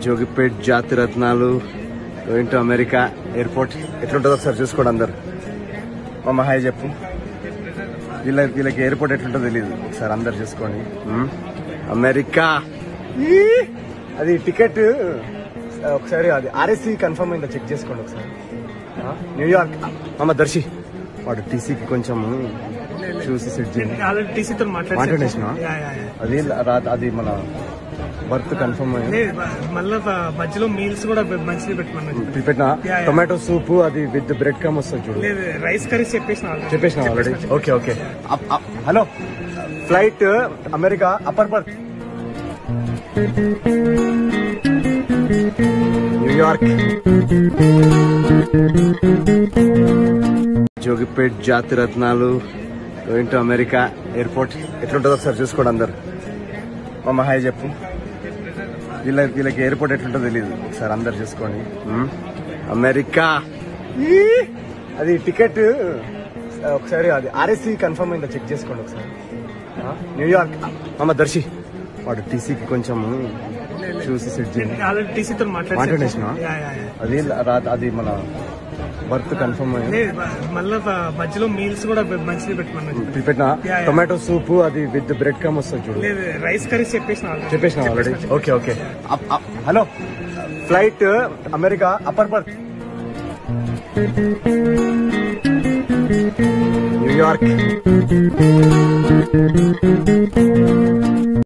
Jogipet Jathi Ratnalu going to America airport ఎట్లుంటుందో ఒకసారి చూసుకోండి అందరు మా హాయ్ చెప్పు వీళ్ళ వీళ్ళకి ఎయిర్పోర్ట్ ఎట్లుంటుందో తెలియదు ఒకసారి అందరు చూసుకోండి మ్మ్. అమెరికా ఈ! అది టికెట్ ఒకసారి అది ఆర్ఎస్సీ కన్ఫర్మ్ అయిందో చెక్ చేసుకోండి ఒకసారి ఆ? న్యూయార్క్ అమ్మ దర్శి వాడు టీసీకి కొంచెం చూసి సెట్ చేయండి ఆల్రెడీ టీసీతో మాట్లాడేసినావా? Yeah, yeah, yeah. అది రా- అది మన బర్త్ కన్ఫర్మ్ అయింది లేదు బ- మళ్ళా బ- మధ్యలో మీల్స్ కూడా బె- మంచిది పెట్టమన్నది ఇప్పుడు పెట్టిన యా, యా. టొమాటో సూప్ అది విత్ బ్రెడ్ కమ్ వస్తుంది చూడు లేదు రైస్ కర్రీస్ చెప్పేసిన already. చెప్పేసిన ఆల్రెడీ ఓకే ఓకే అప్- అప్- hello flight America upper berth New York Jogipet Jathi Ratnalu going to America airport ఎట్లుంటుందో ఒకసారి చూసుకోండి అందరు మా హాయ్ చెప్పు వీళ్ళ వీళ్ళకి ఎయిర్పోర్ట్ ఎట్లుంటుందో తెలియదు ఒకసారి అందరు చూసుకోండి మ్మ్. అమెరికా ఈ! అది టికెట్ ఒకసారి అది ఆర్ఎస్సీ కన్ఫర్మ్ అయిందో చెక్ చేసుకోండి ఒకసారి ఆ? న్యూయార్క్ అమ్మ దర్శి వాడు టీసీకి కొంచెం చూసి సెట్ చేయండి ఆల్రెడీ టీసీతో మాట్లాడేసినావా? Yeah, yeah, yeah. అది రా- అది మన బర్త్ కన్ఫర్మ్ అయింది లేదు బ- మళ్ళా బ- మధ్యలో మీల్స్ కూడా బె- మంచిది పెట్టమన్నది ఇప్పుడు పెట్టిన యా, యా. టొమాటో సూప్ అది విత్ బ్రెడ్ కమ్ వస్తుంది చూడు లేదు రైస్ కర్రీస్ చెప్పేసిన already. చెప్పేసిన ఆల్రెడీ ఓకే ఓకే అప్- అప్- hello flight America upper berth New York